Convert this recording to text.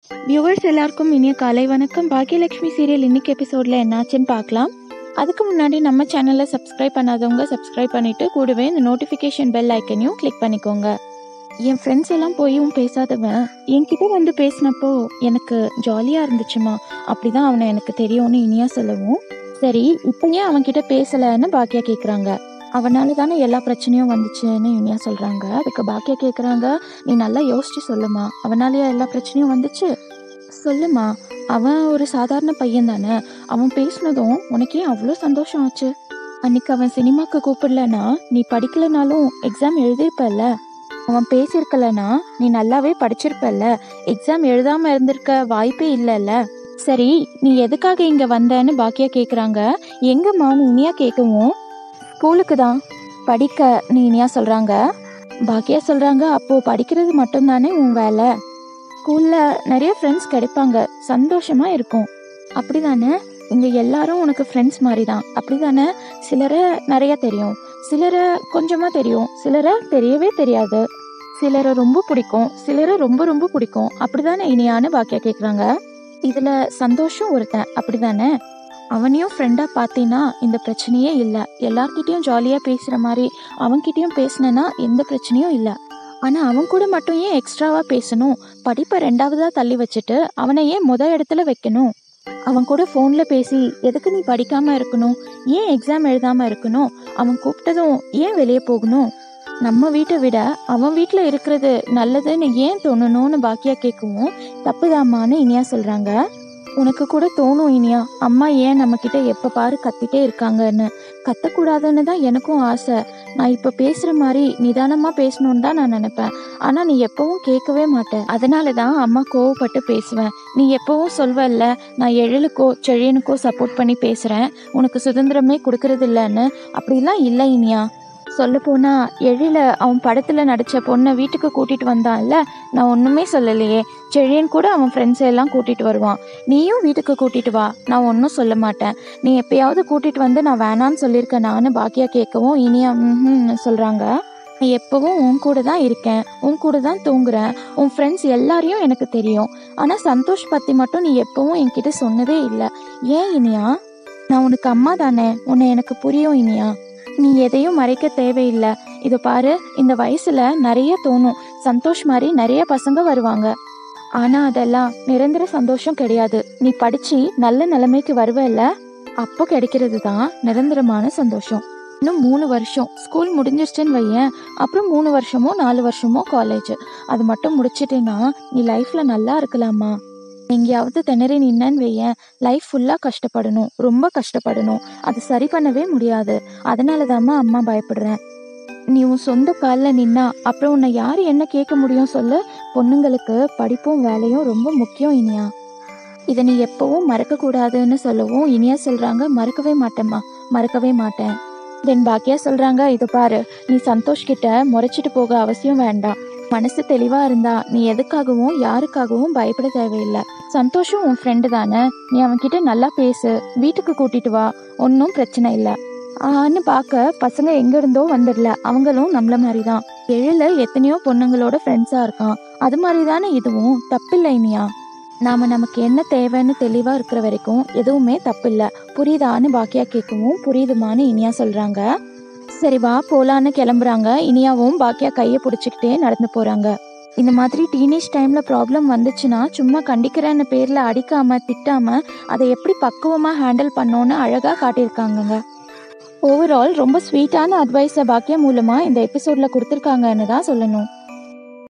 viewers எல்லாருக்கும் இனிய காலை வணக்கம் பாக்கியலட்சுமி சீரியல் இன்னைக்கு எபிசோடில் என்னாச்சுன்னு பார்க்கலாம் அதுக்கு முன்னாடி நம்ம சேனலை சப்ஸ்கிரைப் பண்ணாதவங்க சப்ஸ்கிரைப் பண்ணிட்டு கூடவே இந்த நோட்டிஃபிகேஷன் பெல் ஐக்கனையும் கிளிக் பண்ணிக்கோங்க என் ஃப்ரெண்ட்ஸ் எல்லாம் போயும் பேசாதவன் என்கிட்ட வந்து பேசினப்போ எனக்கு ஜாலியாக இருந்துச்சுமா அப்படிதான் அவனை எனக்கு தெரியும்னு இனியா சொல்லவும் சரி இப்போ ஏன் அவன்கிட்ட பேசலைன்னு பாக்கியா கேட்குறாங்க அவனால தானே எல்லா பிரச்சனையும் வந்துச்சுன்னு இனியா சொல்கிறாங்க அதுக்கு பாக்கியா கேட்குறாங்க நீ நல்லா யோசிச்சு சொல்லுமா அவனாலயா எல்லா பிரச்சனையும் வந்துச்சு சொல்லுமா அவன் ஒரு சாதாரண பையன் தானே அவன் பேசினதும் உனக்கே அவ்வளோ சந்தோஷம் ஆச்சு அன்னைக்கு அவன் சினிமாக்கு கூப்பிடலனா நீ படிக்கலனாலும் எக்ஸாம் எழுதியிருப்பல்ல அவன் பேசியிருக்கலனா நீ நல்லாவே படிச்சிருப்பல்ல எக்ஸாம் எழுதாம இருந்திருக்க வாய்ப்பே இல்லைல்ல சரி நீ எதுக்காக இங்க வந்தேன்னு பாக்கியா கேக்குறாங்க எங்கம்மான்னு இனியா கேட்கவும் ஸ்கூலுக்கு தான் படிக்க நீ இனியா சொல்றாங்க பாக்கியா சொல்றாங்க அப்போ படிக்கிறது மட்டும்தானே உன் வேலை ஸ்கூல்ல நிறைய ஃப்ரெண்ட்ஸ் கிடைப்பாங்க சந்தோஷமா இருக்கும் அப்படிதானே இங்க எல்லாரும் உனக்கு ஃப்ரெண்ட்ஸ் மாதிரி தான் அப்படிதானே சிலரை நிறைய தெரியும் சிலரை கொஞ்சமா தெரியும் சிலரை தெரியவே தெரியாது சிலரை ரொம்ப பிடிக்கும் சிலரை ரொம்ப ரொம்ப பிடிக்கும் அப்படிதானே இனியான்னு பாக்கியா கேக்குறாங்க இதுல சந்தோஷம் ஒருத்தன் அப்படிதானே அவனையும் ஃப்ரெண்டா பார்த்தீங்கன்னா இந்த பிரச்சனையே இல்லை எல்லார்கிட்டயும் ஜாலியா பேசுற மாதிரி அவன்கிட்டயும் பேசினேன்னா எந்த பிரச்சனையும் இல்லை ஆனா அவன் கூட மட்டும் ஏன் எக்ஸ்ட்ராவா பேசணும் படிப்பை ரெண்டாவதா தள்ளி வச்சுட்டு அவனை ஏன் முத இடத்துல வைக்கணும் அவன் கூட ஃபோன்ல பேசி எதுக்கு நீ படிக்காம இருக்கணும் ஏன் எக்ஸாம் எழுதாம இருக்கணும் அவன் கூப்பிட்டதும் ஏன் வெளியே போகணும் நம்ம வீட்டை விட அவன் வீட்டில் இருக்கிறது நல்லதுன்னு ஏன் தோணணும்னு பாக்கியா கேட்கவும் தப்புதாம்மான்னு இனியா சொல்றாங்க உனக்கு கூட தோணும் இனியா அம்மா ஏன் நம்ம கிட்ட எப்ப பாரு கத்திட்டே இருக்காங்கன்னு கத்தக்கூடாதுன்னு தான் எனக்கும் ஆசை நான் இப்ப பேசுற மாதிரி நிதானமா பேசணும்னு தான் நான் நினைப்பேன் ஆனா நீ எப்பவும் கேட்கவே மாட்டேன் அதனால தான் அம்மா கோவப்பட்டு பேசுவேன் நீ எப்பவும் சொல்வல்ல நான் எழிலுக்கோ செழியனுக்கோ சப்போர்ட் பண்ணி பேசுறேன் உனக்கு சுதந்திரமே கொடுக்கறது இல்லைன்னு அப்படிலாம் இல்லை இனியா சொல்ல போனா எழில அவன் படத்துல நடிச்ச பொண்ணை வீட்டுக்கு கூட்டிட்டு வந்தான்ல நான் ஒண்ணுமே சொல்லலையே செழியன் கூட அவன் ஃப்ரெண்ட்ஸ் எல்லாம் கூட்டிட்டு வருவான் நீயும் வீட்டுக்கு கூட்டிட்டு வா நான் ஒன்றும் சொல்ல மாட்டேன் நீ எப்பயாவது கூட்டிட்டு வந்து நான் வேணான்னு சொல்லியிருக்கேன் நானு பாக்கியா கேட்கவும் இனியா ம்ஹும்னு சொல்றாங்க நான் எப்பவும் உன் கூட தான் இருக்கேன் உன் கூட தான் தூங்குறேன் உன் ஃப்ரெண்ட்ஸ் எல்லாரையும் எனக்கு தெரியும் ஆனா சந்தோஷ் பத்தி மட்டும் நீ எப்பவும் என்கிட்ட சொன்னதே இல்லை ஏன் இனியா நான் உனக்கு அம்மா தானே உன்னை எனக்கு புரியும் இனியா நீ எதையும் மறைக்க தேவையில்லை இது பாரு இந்த வயசுல நிறைய தோணும் சந்தோஷ் மாதிரி நிறைய பசங்க வருவாங்க ஆனா அதெல்லாம் நிரந்தர சந்தோஷம் கிடையாது நீ படிச்சு நல்ல நிலைமைக்கு வருவல்ல அப்போ கிடைக்கிறது தான் நிரந்தரமான சந்தோஷம் இன்னும் மூணு வருஷம் ஸ்கூல் முடிஞ்சிருச்சுன்னு வையேன் அப்புறம் மூணு வருஷமோ நாலு வருஷமோ காலேஜ் அது மட்டும் முடிச்சிட்டேன்னா நீ லைஃப்ல நல்லா இருக்கலாமா எங்கேயாவது திணறி நின்னன்னு வையேன் லைஃப் ஃபுல்லாக கஷ்டப்படணும் ரொம்ப கஷ்டப்படணும் அது சரி பண்ணவே முடியாது அதனால தாம்மா அம்மா பயப்படுறேன் நீ உன் சொந்த காலில் நின்னா அப்புறம் உன்னை யார் என்ன கேட்க முடியும் சொல்லு பொண்ணுங்களுக்கு படிப்பும் வேலையும் ரொம்ப முக்கியம் இனியா இதை நீ எப்பவும் மறக்கக்கூடாதுன்னு சொல்லவும் இனியா சொல்றாங்க மறக்கவே மாட்டேம்மா மறக்கவே மாட்டேன் தென் பாக்கியா சொல்றாங்க இது பாரு நீ சந்தோஷ் கிட்ட முறைச்சிட்டு போக அவசியம் வேண்டாம் மனசு தெளிவா இருந்தா நீ எதுக்காகவும் யாருக்காகவும் பயப்பட தேவையில்லை சந்தோஷம் உன் ஃப்ரெண்டு தானே நீ அவன்கிட்ட நல்லா பேசு வீட்டுக்கு கூட்டிட்டு வா ஒன்றும் பிரச்சனை இல்லை ஆன்னு பார்க்க பசங்க எங்க இருந்தோ வந்துடல அவங்களும் நம்மள மாதிரி தான் எழில எத்தனையோ பொண்ணுங்களோட ஃப்ரெண்ட்ஸா இருக்கான் அது மாதிரி தானே இதுவும் தப்பில்லை இனியா நாம நமக்கு என்ன தேவைன்னு தெளிவா இருக்கிற வரைக்கும் எதுவுமே தப்பில்லை புரியுதான்னு பாக்கியா கேட்கவும் புரியுதுமான்னு இனியா சொல்றாங்க சரி வா போலான்னு கிளம்புறாங்க இனியாவும் பாக்கியா கையை பிடிச்சிக்கிட்டே நடந்து போறாங்க இந்த மாதிரி டீனேஜ் டைம்ல ப்ராப்ளம் வந்துச்சுன்னா சும்மா கண்டிக்கிறேன்னு பேர்ல அடிக்காம திட்டாம அதை எப்படி பக்குவமா ஹேண்டில் பண்ணோன்னு அழகா காட்டியிருக்காங்கங்க ஓவரால் ரொம்ப ஸ்வீட்டான அட்வைஸை பாக்கியா மூலமா இந்த எபிசோட்ல கொடுத்துருக்காங்கன்னு தான் சொல்லணும்